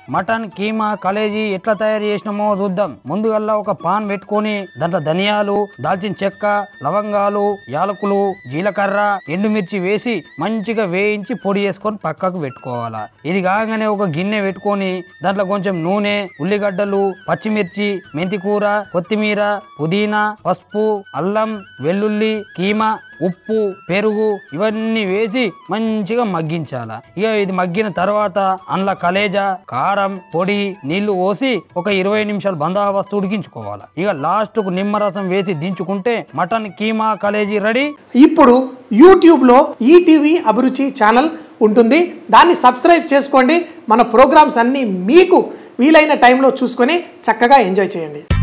mutton keema Khaleja ఎట్లా తయారు చేసినామో చూద్దాం ముందుగల్లా ఒక పాన్ పెట్టుకొని దాంట్లో ధనియాలు దాల్చిన చెక్క లవంగాలు యాలకులు జీలకర్ర ఎండుమిర్చి వేసి మంచిగా వేయించి పొడి చేసుకొని పక్కకు పెట్టుకోవాలా ఇది కాగానే ఒక గిన్నె పెట్టుకొని దాంట్లో కొంచెం నూనె ఉల్లిగడ్డలు పచ్చిమిర్చి మెంతికూర కొత్తిమీర పుదీనా పసుపు అల్లం వెల్లుల్లి కీమా ఉప్పు పెరుగు ఇవన్నీ వేసి మంచిగా మగ్గించాల ఇక ఇది మగ్గిన తర్వాత అందులో కలేజా కారం పొడి నీళ్లు పోసి ఒక ఇరవై నిమిషాలు బందోబస్తు ఉడికించుకోవాలి ఇక లాస్ట్ కు నిమ్మరసం వేసి దించుకుంటే మటన్ కీమా కలేజీ రెడీ ఇప్పుడు యూట్యూబ్లో ఈటీవీ అభిరుచి ఛానల్ ఉంటుంది దాన్ని సబ్స్క్రైబ్ చేసుకోండి మన ప్రోగ్రామ్స్ అన్నీ మీకు వీలైన టైంలో చూసుకొని చక్కగా ఎంజాయ్ చేయండి